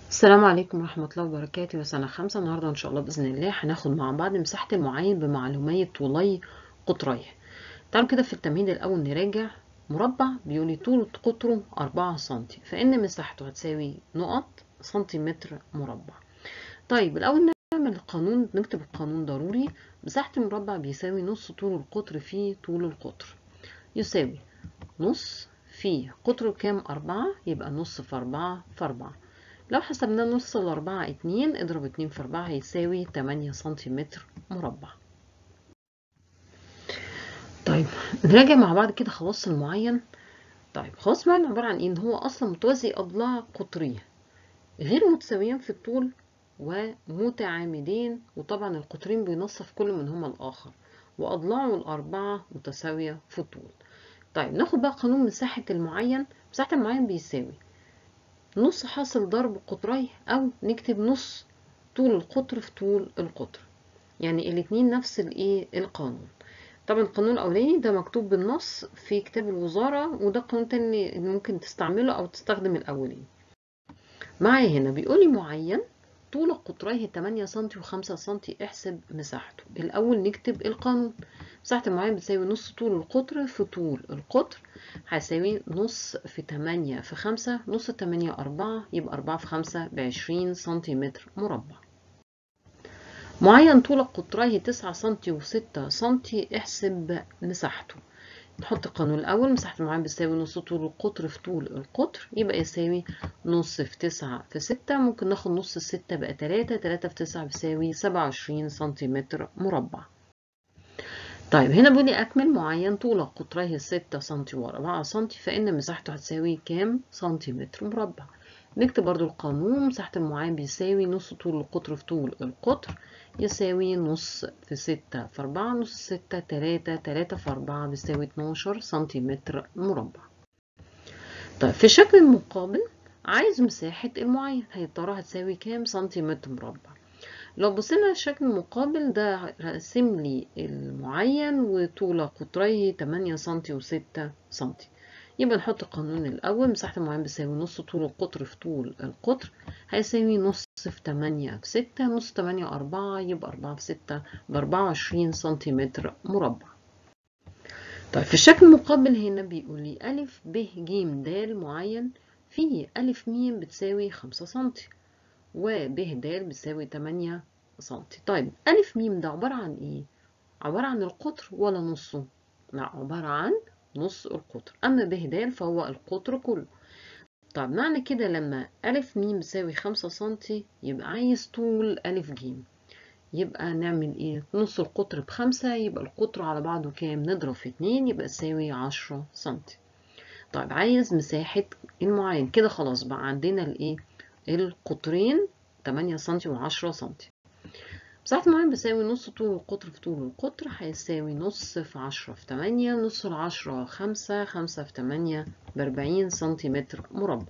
السلام عليكم ورحمة الله وبركاته وسنة خمسة النهاردة إن شاء الله بإذن الله هناخد مع بعض مساحة المعين بمعلومية طولي قطريه تعالوا كده في التمهيد الأول نراجع مربع بيقولي طول قطره أربعة سنتي فإن مساحته هتساوي نقط سنتيمتر مربع طيب الأول نعمل القانون نكتب القانون ضروري مساحة المربع بيساوي نص طول القطر في طول القطر يساوي نص في قطره كام أربعة يبقى نص في أربعة في أربعة لو حسبنا نص الأربعة اتنين اضرب اتنين في أربعة هيساوي تمانية سنتيمتر مربع طيب نراجع مع بعض كده خواص المعين طيب خواص المعين عبارة عن ايه ان هو اصلا متوازي اضلاع قطرية غير متساويين في الطول ومتعامدين وطبعا القطرين بينصف كل منهما الاخر واضلاعه الاربعة متساوية في الطول طيب ناخد بقى قانون مساحة المعين مساحة المعين بيساوي نص حاصل ضرب قطريه او نكتب نص طول القطر في طول القطر يعني الاتنين نفس الايه القانون طبعا القانون الاولاني ده مكتوب بالنص في كتاب الوزارة وده قانون تاني ممكن تستعمله او تستخدم الاولاني معايا هنا بيقولي معين طول قطريه 8 سم و5 سم احسب مساحته الاول نكتب القانون مساحة المعين بتساوي نص طول القطر في طول القطر هيساوي نص في تمانية في خمسة نص تمانية أربعة يبقى أربعة في خمسة بعشرين سنتيمتر مربع معين طول قطريه تسعة سنتي وستة سنتي احسب مساحته نحط القانون الأول مساحة المعين بتساوي نص طول القطر في طول القطر يبقى يساوي نص في تسعة في ستة ممكن ناخد نص الستة بقى تلاتة تلاتة في تسعة بيساوي سبعة وعشرين سنتيمتر مربع طيب هنا بيقول لي أكمل معين طول قطريه ستة سنتي وأربعة سنتي فإن مساحته هتساوي كام سنتيمتر مربع نكتب برضو القانون مساحة المعين بيساوي نص طول القطر في طول القطر يساوي نص في ستة في أربعة نص ستة تلاتة تلاتة في أربعة بيساوي اتناشر سنتيمتر مربع طيب في الشكل المقابل عايز مساحة المعين هي ترى هتساوي كام سنتيمتر مربع لو بصينا للشكل المقابل ده رسم لي المعين وطول قطريه 8 سنتي و6 سنتي يبقى نحط القانون الأول مساحة المعين بتساوي نص طول القطر في طول القطر هيساوي نص في 8 في 6 نص 8 4 يبقى 4 في 6 ب 24 سنتيمتر مربع طيب في الشكل المقابل هنا بيقول لي أ ب ج د معين فيه أ م بتساوي 5 سنتي وب د بتساوي 8 سنتي طيب أ م ده عبارة عن إيه؟ عبارة عن القطر ولا نصه؟ لا عبارة عن نص القطر أما ب د فهو القطر كله طب معنى كده لما أ م بتساوي 5 سنتي يبقى عايز طول أ ج يبقى نعمل إيه؟ نص القطر بخمسة يبقى القطر على بعضه كام؟ نضرب في اتنين يبقى تساوي 10 سنتي طيب عايز مساحة المعين كده خلاص بقى عندنا الإيه؟ القطرين 8 سنتي و10 سنتي مساحة المعين بتساوي نص طول القطر في طول القطر هيساوي نص في عشرة في تمانية نص العشرة خمسة خمسة في تمانية بأربعين سنتيمتر مربع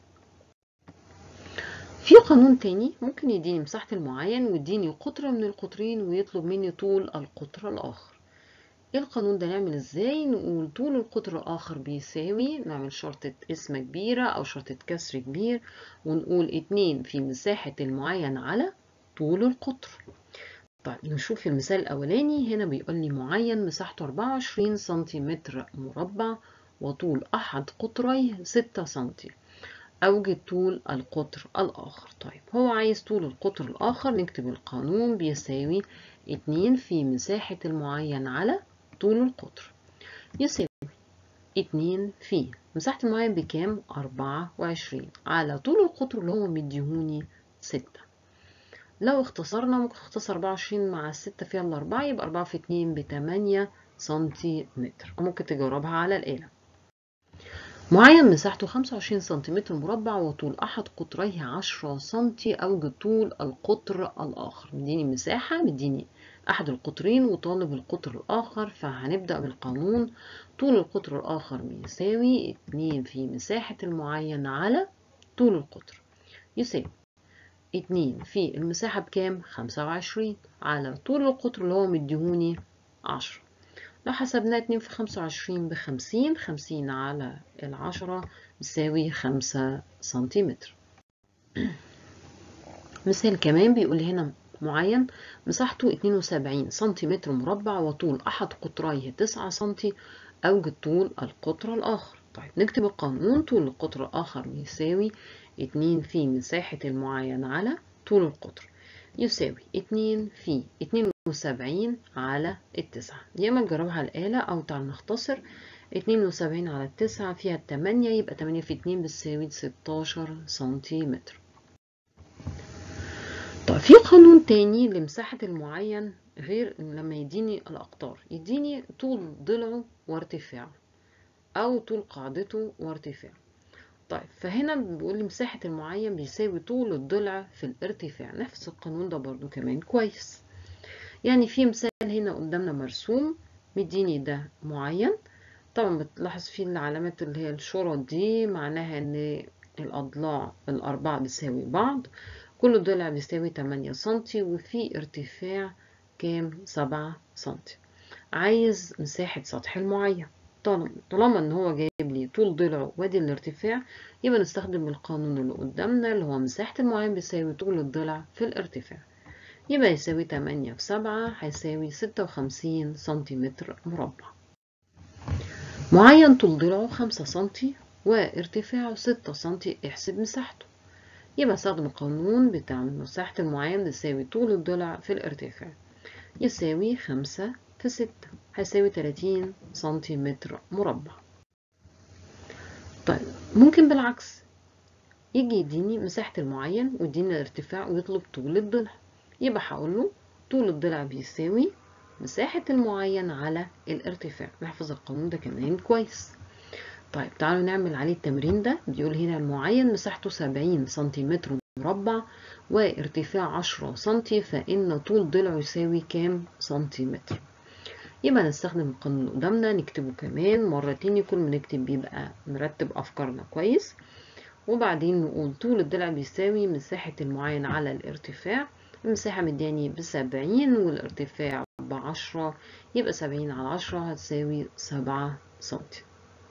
في قانون تاني ممكن يديني مساحة المعين ويديني قطر من القطرين ويطلب مني طول القطر الآخر ايه القانون ده نعمل ازاي نقول طول القطر الآخر بيساوي نعمل شرطة قسمة كبيرة أو شرطة كسر كبير ونقول اتنين في مساحة المعين على طول القطر طيب نشوف المثال الأولاني هنا بيقول لي معين مساحته 24 سنتيمتر مربع وطول أحد قطريه 6 سنتي أوجد طول القطر الآخر طيب هو عايز طول القطر الآخر نكتب القانون بيساوي 2 في مساحة المعين على طول القطر يساوي 2 في مساحة المعين بكام؟ 24 على طول القطر اللي هو مديهوني 6 لو اختصرنا ممكن اختصر 24 مع الستة فيها الأربعة يبقى أربعة في اتنين بتمانية سنتيمتر ممكن تجربها على الآلة معين مساحته 25 سنتيمتر مربع وطول أحد قطريه 10 سنتي أوجد طول القطر الآخر مديني مساحة مديني أحد القطرين وطالب القطر الآخر فهنبدأ بالقانون طول القطر الآخر بيساوي 2 في مساحة المعين على طول القطر يساوي اتنين في المساحة بكام؟ خمسة وعشرين على طول القطر اللي هو مديهوني عشرة لو حسبناه اتنين في خمسة وعشرين بخمسين خمسين على العشرة بيساوي خمسة سنتيمتر مثال كمان بيقول لي هنا معين مساحته 72 سنتيمتر مربع وطول أحد قطريه 9 سنتي أوجد طول القطر الآخر طيب نكتب القانون طول القطر الآخر بيساوي 2 في مساحة المعين على طول القطر يساوي 2 في 72 على التسعة يا اما نجربها على الآلة أو تعال نختصر 72 على التسعة فيها التمانية يبقى 8 في 2 بتساوي 16 سنتيمتر طيب في قانون تاني لمساحة المعين غير لما يديني الأقطار يديني طول ضلعه وارتفاعه أو طول قاعدته وارتفاعه طيب فهنا بيقول لي مساحة المعين بيساوي طول الضلع في الارتفاع نفس القانون ده برضو كمان كويس يعني في مثال هنا قدامنا مرسوم مديني ده معين طبعا بتلاحظ فيه العلامات اللي هي الشرط دي معناها ان الأضلاع الأربعة بتساوي بعض كل ضلع بيساوي 8 سنتي وفي ارتفاع كام 7 سنتي عايز مساحة سطح المعين طالما ان هو جايب لي طول ضلعه وادي الارتفاع يبقى نستخدم القانون اللي قدامنا اللي هو مساحة المعين بيساوي طول الضلع في الارتفاع يبقى يساوي 8 في 7 هيساوي 56 سنتيمتر مربع معين طول ضلعه 5 سنتي وارتفاعه 6 سنتي احسب مساحته يبقى استخدم القانون بتاع مساحة المعين بيساوي طول الضلع في الارتفاع يساوي 5 في 6 هيساوي 30 سنتيمتر مربع طيب ممكن بالعكس يجي يديني مساحة المعين ويديني الارتفاع ويطلب طول الضلع يبقى هقول له طول الضلع بيساوي مساحة المعين على الارتفاع نحفظ القانون ده كمان كويس طيب تعالوا نعمل عليه التمرين ده بيقول هنا المعين مساحته 70 سنتيمتر مربع وارتفاع 10 سنتي فإن طول ضلعه يساوي كام سنتيمتر يبقى نستخدم القانون اللي قدامنا نكتبه كمان مرتين يكون بنكتب بيبقى مرتب أفكارنا كويس وبعدين نقول طول الضلع بيساوي مساحة المعين على الارتفاع المساحة مداني بسبعين والارتفاع بعشرة يبقى سبعين على عشرة هتساوي سبعة سنتي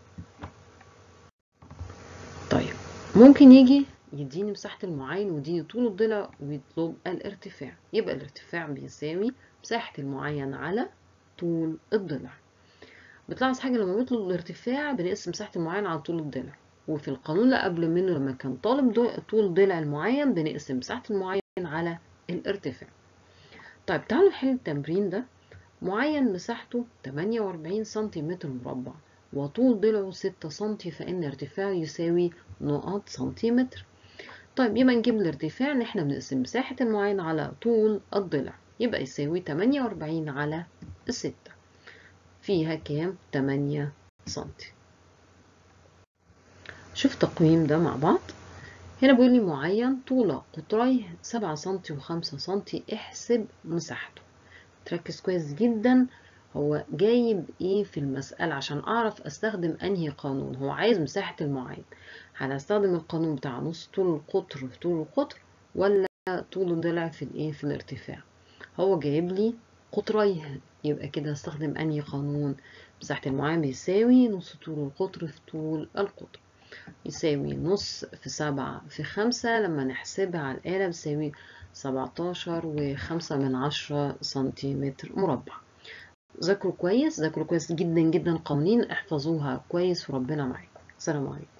طيب ممكن يجي يديني مساحة المعين ويديني طول الضلع ويطلب الارتفاع يبقى الارتفاع بيساوي مساحة المعين على طول الضلع بتلاحظ حاجة لما بيطلب الارتفاع بنقسم مساحة المعين على طول الضلع وفي القانون اللي قبل منه لما كان طالب طول ضلع المعين بنقسم مساحة المعين على الارتفاع طيب تعالوا نحل التمرين ده معين مساحته 48 سنتيمتر مربع وطول ضلعه 6 سنتي فإن ارتفاعه يساوي نقط سنتيمتر طيب يبقى نجيب الارتفاع ان احنا بنقسم مساحة المعين على طول الضلع يبقى يساوي 48 على الستة فيها كام 8 سنتي شوف التقويم ده مع بعض هنا بيقول لي معين طول قطريه 7 سنتي و5 سنتي احسب مساحته تركز كويس جدا هو جايب ايه في المسألة عشان اعرف استخدم انهي قانون هو عايز مساحة المعين هنستخدم القانون بتاع نص طول القطر في طول القطر ولا طول الضلع في الايه في الارتفاع هو جايب لي قطريه يبقى كده استخدم انهي قانون مساحة المعين بيساوي نص طول القطر في طول القطر يساوي نص في سبعة في خمسة لما نحسبها على الآلة بيساوي سبعتاشر وخمسة من عشرة سنتيمتر مربع ذاكروا كويس ذاكروا كويس جدا جدا قوانين احفظوها كويس وربنا معاكم السلام عليكم